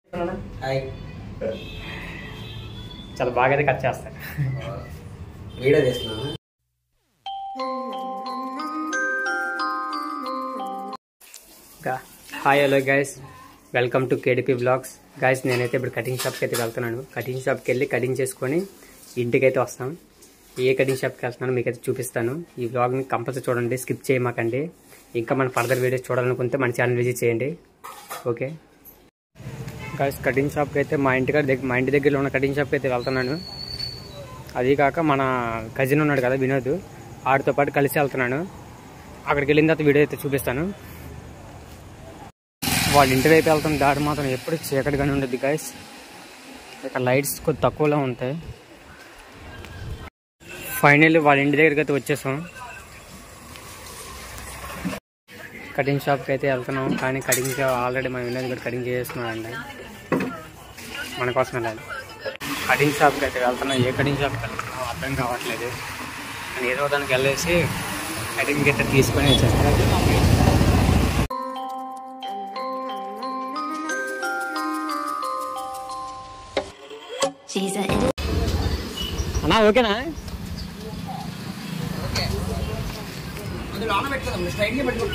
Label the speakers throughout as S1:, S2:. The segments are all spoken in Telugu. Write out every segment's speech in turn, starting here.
S1: హాయ్
S2: చాలా బాగా అయితే కట్ చేస్తాను
S1: వీడియో తీస్తున్నాను
S2: ఇంకా hi hello guys welcome to KDP vlogs guys నేనైతే ఇప్పుడు కటింగ్ షాప్కి అయితే వెళ్తున్నాను కటింగ్ షాప్కి వెళ్ళి కటింగ్ చేసుకొని ఇంటికైతే వస్తాం ఏ కటింగ్ షాప్కి వెళ్తున్నానో మీకైతే చూపిస్తాను ఈ బ్లాగ్ని కంపల్సరీ చూడండి స్కిప్ చేయమాకండి ఇంకా మన ఫర్దర్ వీడియోస్ చూడాలనుకుంటే మన ఛానల్ విజిట్ చేయండి ఓకే గైస్ కటింగ్ షాప్కి అయితే మా ఇంటి దగ్గర మా ఇంటి దగ్గరలో ఉన్న కటింగ్ షాప్కి అయితే వెళ్తున్నాను అది కాక మన కజిన్ ఉన్నాడు కదా వినోద్ ఆడితో పాటు కలిసి వెళ్తున్నాను అక్కడికి వెళ్ళిన తర్వాత వీడియో అయితే చూపిస్తాను వాళ్ళ ఇంటి వైపు వెళ్తున్న దారి మాత్రం ఎప్పుడు చీకటిగానే ఉండదు గైస్ ఇక్కడ లైట్స్ కొద్ది తక్కువలో ఉంటాయి ఫైనల్లీ వాళ్ళ ఇంటి దగ్గరికి అయితే వచ్చేసాం కటింగ్ షాప్కి అయితే వెళ్తున్నాం కానీ కటింగ్ ఆల్రెడీ మన వినోద్ కూడా కటింగ్ చేస్తున్నాడండి మన కోసం వెళ్ళాలి కటింగ్ షాప్కి అయితే వెళ్తున్నాం ఏ కటింగ్ షాప్కి వెళ్తున్నాం అర్థం కావట్లేదు కానీ ఏదో దానికి వెళ్ళేసి కటింగ్ అయితే తీసుకొని వచ్చేస్తాం
S3: She's a
S2: అన్నా ఓకేనా
S1: అందులో ఆన పెట్టుకుందాం స్ట్రైట్గా పెట్టుకో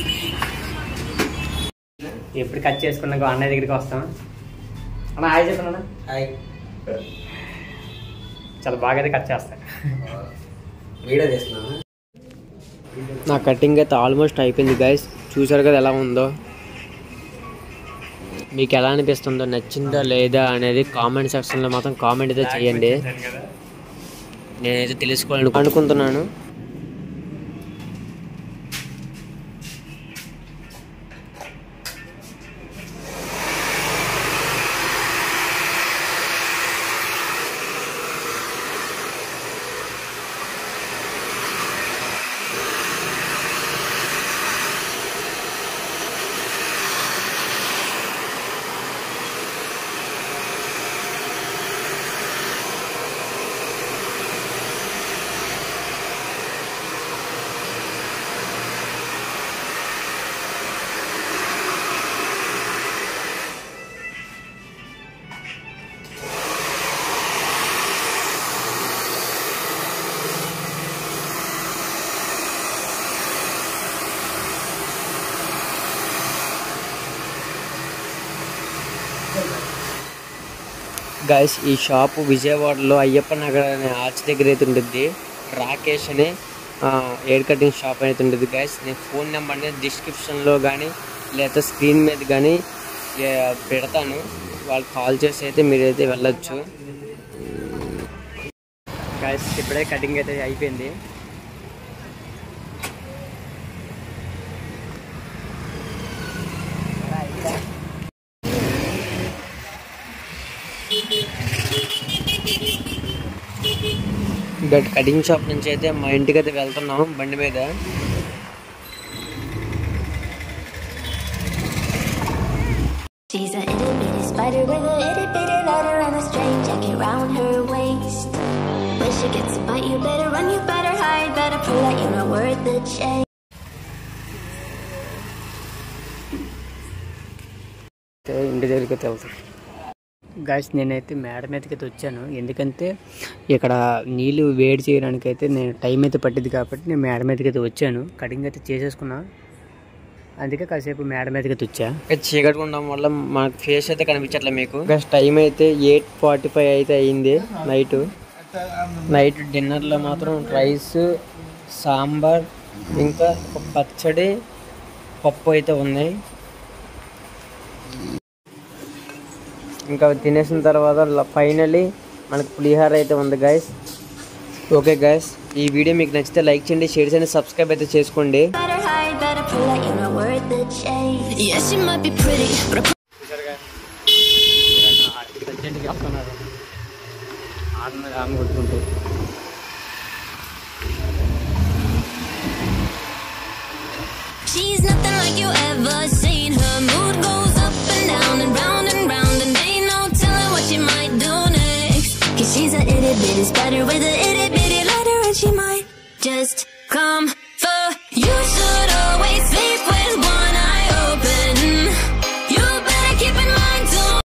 S2: ఎప్పుడు కట్ చేసుకున్నాక అన్నయ్య దగ్గరికి వస్తాం అన్న హాయ్ చెప్పన్నా
S1: హాయ్
S2: చాలా బాగా అయితే కట్ చేస్తాను
S1: వీడియో తీస్తున్నాను
S2: నా కటింగ్ అయితే ఆల్మోస్ట్ అయిపోయింది గైస్ చూసారు కదా ఎలా ఉందో మీకు ఎలా అనిపిస్తుందో నచ్చిందా లేదా అనేది కామెంట్ సెక్షన్లో మాత్రం కామెంట్ అయితే చేయండి నేనైతే తెలుసుకోవాలను అనుకుంటున్నాను గైస్ ఈ షాపు విజయవాడలో అయ్యప్ప నగర్ అనే ఆర్చ్ దగ్గర అయితే ఉంటుంది రాకేష్ అనే ఎయిర్ కటింగ్ షాప్ అయితే ఉంటుంది గైస్ నేను ఫోన్ నెంబర్ అనేది డిస్క్రిప్షన్లో కానీ లేదా స్క్రీన్ మీద కానీ పెడతాను వాళ్ళు కాల్ చేసి అయితే మీరైతే వెళ్ళొచ్చు గైస్ ఇప్పుడే కటింగ్ అయితే అయిపోయింది బట్ కటింగ్ షాప్ నుంచి అయితే మా ఇంటికి అయితే వెళ్తున్నాం బండి మీద
S3: she's a itty bitty spider with a itty bitty letter and a strange jacket round her waist. When she gets a bite, you better run, you better hide, better prove that you're not worth the chase.
S2: అయితే ఇంటి దగ్గరికి అయితే వెళ్తాం గాయస్ నేనైతే మేడ మీదకి అయితే వచ్చాను ఎందుకంటే ఇక్కడ నీళ్ళు వేడి చేయడానికి అయితే నేను టైం అయితే పట్టింది కాబట్టి నేను మేడ మీదకి అయితే వచ్చాను కటింగ్ అయితే చేసేసుకున్నా అందుకే కాసేపు మేడ మీదకి అయితే వచ్చా చీకటి ఉండడం వల్ల మనకు ఫేస్ అయితే కనిపించట్లే మీకు టైం అయితే ఎయిట్ ఫార్టీ ఫైవ్ అయితే అయింది నైట్ నైట్ డిన్నర్లో మాత్రం రైస్ సాంబార్ ఇంకా ఒక పచ్చడి పప్పు అయితే ఉన్నాయి ఇంకా తినేసిన తర్వాత ఫైనలీ మనకు పులిహార అయితే ఉంది గాయస్ ఓకే గాయస్ ఈ వీడియో మీకు నచ్చితే లైక్ చేయండి షేర్ చేయండి సబ్స్క్రైబ్ అయితే చేసుకోండి
S3: Better hide, better prove that you're not worth the chase. Yeah, she might be pretty, but a
S2: అర్జెంట్గా వస్తున్నారు ఆమె ఆమె కొట్టుకుంటూ
S3: She's nothing like you ever seen. Her mood goes up and down and round and round, and ain't no telling what she might do next. Cause she's a itty bitty spider with a itty bitty letter, and she might just come